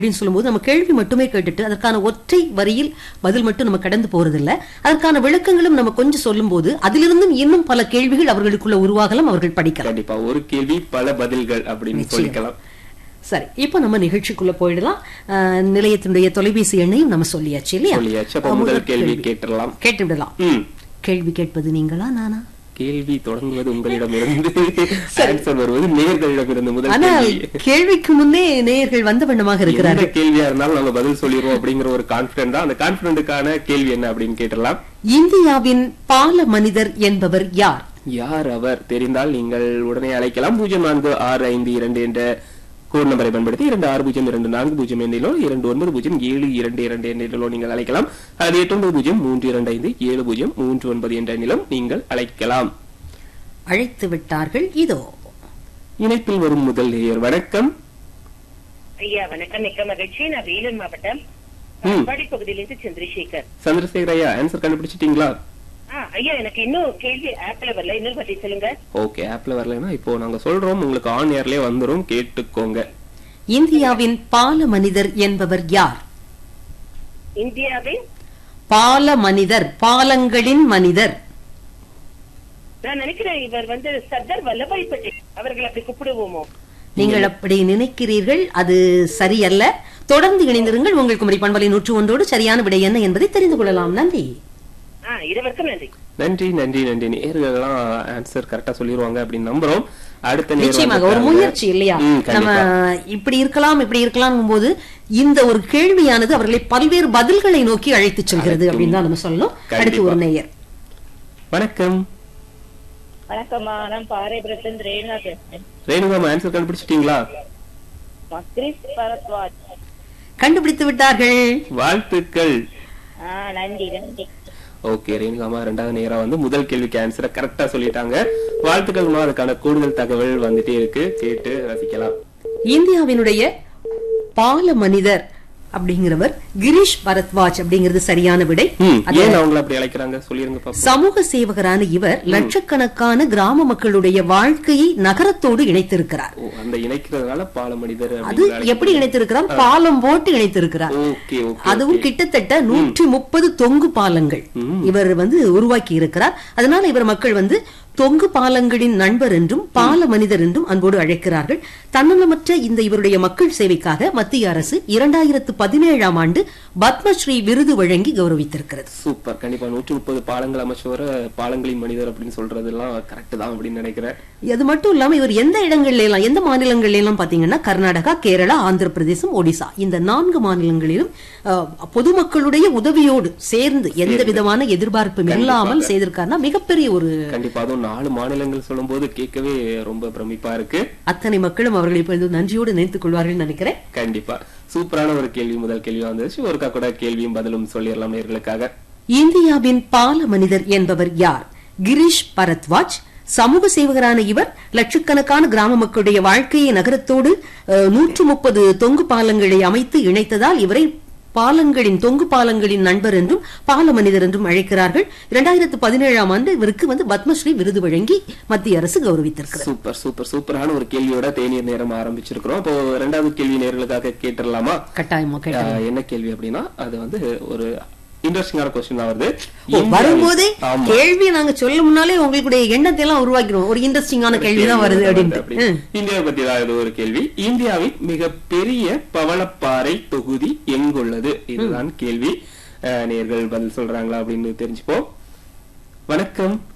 அப்படின்னு சொல்லும்போது நம்ம கேள்வி மட்டுமே கேட்டுட்டு அதற்கான ஒற்றை வரியில் பதில் மட்டும் நம்ம கடந்து போறதில்ல அதற்கான விளக்கங்களும் நம்ம கொஞ்சம் சொல்லும்போது அதிலிருந்தும் இன்னும் பல கேள்விகள் அவர்களுக்குள்ள உருவாகலாம் அவர்கள் படிக்கலாம் கண்டிப்பா ஒரு கேள்வி பல பதில்கள் அப்படின்னு நிச்சயம். சொல்லிக்கலாம் சரி இப்போ நம்ம நிகழ்ச்சிக்குள்ள போயிடலாம் அஹ், நிலையத்தினுடைய தொலைபேசி எண்ணையும் நம்ம சொல்லியாச்சு இல்லையா சொல்லியாச்சு அப்ப முதல் கேள்வி கேட்டுடலாம் கேட்டு விடலாம் ம் கேள்வி கேட்பது நீங்களா நானா கேள்வி தொடங்குவது உங்களிடமிருந்து ஆன்சர் வருவது நேர்களிடமிருந்து முதல் ஆனால் கேள்வி கேள்விக்கு முன்னே நேயர்கள் வந்த வண்ணமாக எந்த இருக்கிறார்கள் கேள்வியா இருந்தாலும் நம்ம பதில் சொல்லிடுவோம் அப்படிங்கிற ஒரு கான்பிடன்ட் தான் அந்த கான்பிடன்ட்டுக்கான கேள்வி என்ன அப்படின்னு கேட்டலாம் இந்தியாவின் பால மனிதர் என்பவர் யார் யார் அவர் தெரிந்தால் நீங்கள் உடனே அழைக்கலாம் பூஜ்ஜியம் நான்கு ஆறு ஐந்து இரண்டு என்ற கோட் நம்பரை பயன்படுத்தி இரண்டு ஆறு பூஜ்ஜியம் இரண்டு நான்கு பூஜ்ஜியம் எண்ணிலோ இரண்டு ஒன்பது பூஜ்ஜியம் ஏழு இரண்டு இரண்டு எண்ணிலோ நீங்கள் அழைக்கலாம் அது எட்டு ஒன்பது பூஜ்ஜியம் மூன்று இரண்டு ஐந்து ஏழு பூஜ்ஜியம் மூன்று ஒன்பது என்ற எண்ணிலும் நீங்கள் அழைக்கலாம் அழைத்து விட்டார்கள் இதோ இணைப்பில் வரும் முதல் நேயர் வணக்கம் ஐயா வணக்கம் மிக்க மகிழ்ச்சி நான் வேலூர் மாவட்டம் ம். காட்பாடி பகுதியிலிருந்து சந்திரசேகர் சந்திரசேகர் ஐயா ஆன்சர் கண்டுபிடிச்சிட்டீங்களா ஆ, ஐயா எனக்கு இன்னும் கேள்வி ஆப்ல வரல இன்னொரு பத்தி சொல்லுங்க ஓகே ஆப்ல வரலைன்னா இப்போ நாங்க சொல்றோம் உங்களுக்கு ஆன் ஏர்லயே வந்துரும் கேட்டுக்கோங்க இந்தியாவின் பால மனிதர் என்பவர் யார் இந்தியாவின் பால மனிதர் பாலங்களின் மனிதர் நான் நினைக்கிறேன் இவர் வந்து சர்தார் வல்லபாய் பட்டேல் அவர்கள் அப்படி கூப்பிடுவோமோ நீங்கள் அப்படி நினைக்கிறீர்கள் அது சரியல்ல தொடர்ந்து இணைந்திருங்கள் உங்கள் குமரி பண்பலை நூற்று ஒன்றோடு சரியான விடை என்ன என்பதை தெரிந்து கொள்ளலாம் நன்றி ஆ இருவருக்கும் நன்றி நன்றி நன்றி நன்றி நேர்கள்லாம் ஆன்சர் கரெக்டா சொல்லிருவாங்க அப்படின்னு நம்புறோம் அடுத்த நேர் நிச்சயமாக ஒரு வந்திருக்காங்க. முயற்சி இல்லையா ம், நம்ம கண்டிப்பா. இப்படி இருக்கலாம் இப்படி இருக்கலாம் போது இந்த ஒரு கேள்வியானது அவர்களை பல்வேறு பதில்களை நோக்கி அழைத்துச் செல்கிறது அப்படின்னு தான் நம்ம சொல்லணும் அடுத்து ஒரு கண்டிப்பா. நேயர் வணக்கம் வணக்கம்மா நான் பாறைபுரத்திலிருந்து ரேணுகா பேசுறேன் ரேணுகாம் ஆன்சர் கண்டுபிடிச்சிட்டீங்களா கிறிஸ் பரத்வாஜ் கண்டுபிடித்து விட்டார்கள் வாழ்த்துக்கள் ஆ நன்றி நன்றி ஓகே ரேணுகாமா ரெண்டாவது நேரா வந்து முதல் கேள்விக்கு ஆன்சரை கரெக்டா சொல்லிட்டாங்க வாழ்த்துக்கள்மா அதுக்கான கூடுதல் தகவல் வந்துட்டே இருக்கு கேட்டு ரசிக்கலாம் இந்தியாவினுடைய பால மனிதர் அப்படிங்கிறவர் கிரீஷ் பரத்வாஜ் அப்படிங்கிறது சரியான விடை ம், அது ஏன் அவங்கள அப்படி அழைக்கிறாங்க சொல்லிருங்க பாப்போம் சமூக சேவகரான இவர் லட்சக்கணக்கான கிராம மக்களுடைய வாழ்க்கையை நகரத்தோடு இணைத்திருக்கிறார் ஓ, அந்த இணைக்கிறதுனால பால மனிதர் அது எப்படி இணைத்திருக்கிறார் பாலம் போட்டு இணைத்திருக்கிறார் ஓகே ஓகே அதுவும் கிட்டத்தட்ட நூற்றி முப்பது தொங்கு பாலங்கள் இவர் வந்து உருவாக்கி இருக்கிறார் அதனால இவர் மக்கள் வந்து தொங்கு பாலங்களின் நண்பர் என்றும் பால மனிதர் என்றும் அன்போடு அழைக்கிறார்கள் தன்னலமற்ற இந்த இவருடைய மக்கள் சேவைக்காக மத்திய அரசு இரண்டாயிரத்து பதினேழாம் ஆண்டு பத்மஸ்ரீ விருது வழங்கி கௌரவித்திருக்கிறது சூப்பர் கண்டிப்பா நூற்றி முப்பது பாலங்கள் அமைச்சவர பாலங்களின் மனிதர் அப்படின்னு சொல்றதெல்லாம் கரெக்ட் தான் அப்படின்னு நினைக்கிறேன் அது மட்டும் இல்லாம இவர் எந்த இடங்கள்ல எல்லாம் எந்த மாநிலங்கள்ல எல்லாம் பாத்தீங்கன்னா கர்நாடகா கேரளா ஆந்திர பிரதேசம் ஒடிசா இந்த நான்கு மாநிலங்களிலும் அஹ், பொதுமக்களுடைய உதவியோடு சேர்ந்து எந்த விதமான எதிர்பார்ப்பும் இல்லாமல் செய்திருக்காருன்னா மிகப்பெரிய ஒரு கண்டிப்பா அதுவும் நாலு மாநிலங்கள் சொல்லும்போது கேட்கவே ரொம்ப பிரமிப்பா இருக்கு அத்தனை மக்களும் அவர்களை இப்பொழுது நன்றியோடு நினைத்துக் கொள்வார்கள் நினைக்கிறேன் கண்டிப்பா சூப்பரான ஒரு கேள்வி முதல் கேள்வி வந்துச்சு ஒருக்கா கூட கேள்வியும் பதிலும் சொல்லிடலாம் நேர்களுக்காக இந்தியாவின் பால மனிதர் என்பவர் யார் கிரீஷ் பரத்வாஜ் சமூக சேவகரான இவர் லட்சக்கணக்கான கிராம மக்களுடைய வாழ்க்கையை நகரத்தோடு நூற்று முப்பது தொங்கு பாலங்களை அமைத்து இணைத்ததால் இவரை பாலங்களின் தொங்கு பாலங்களின் நண்பர் என்றும் பால மனிதர் என்றும் அழைக்கிறார்கள் இரண்டாயிரத்து பதினேழாம் ஆண்டு இவருக்கு வந்து பத்மஸ்ரீ விருது வழங்கி மத்திய அரசு கௌரவித்திருக்கிறது சூப்பர் சூப்பர் சூப்பரான ஒரு கேள்வியோட தேநீர் நேரம் ஆரம்பிச்சிருக்கிறோம் அப்போ ரெண்டாவது கேள்வி நேர்களுக்காக கேட்டுடலாமா கட்டாயமா கேட்டு ஆஹ், என்ன கேள்வி அப்படின்னா அது வந்து ஒரு இன்ட்ரெஸ்டிங்கான கொஸ்டின் தான் வருது ஓ, வரும்போதே ஆமா. கேள்வி நாங்க சொல்ல முன்னாலே உங்களுடைய எண்ணத்தை எல்லாம் உருவாக்கிறோம் ஒரு இன்ட்ரெஸ்டிங்கான கேள்வி தான் வருது அப்படின்ட்டு ம். இந்தியாவை பத்தி தான் இது ஒரு கேள்வி இந்தியாவின் மிக பெரிய பவளப்பாறை தொகுதி எங்குள்ளது இதுதான் கேள்வி அஹ், நேர்கள் பதில் சொல்றாங்களா அப்படின்னு தெரிஞ்சுப்போம் வணக்கம்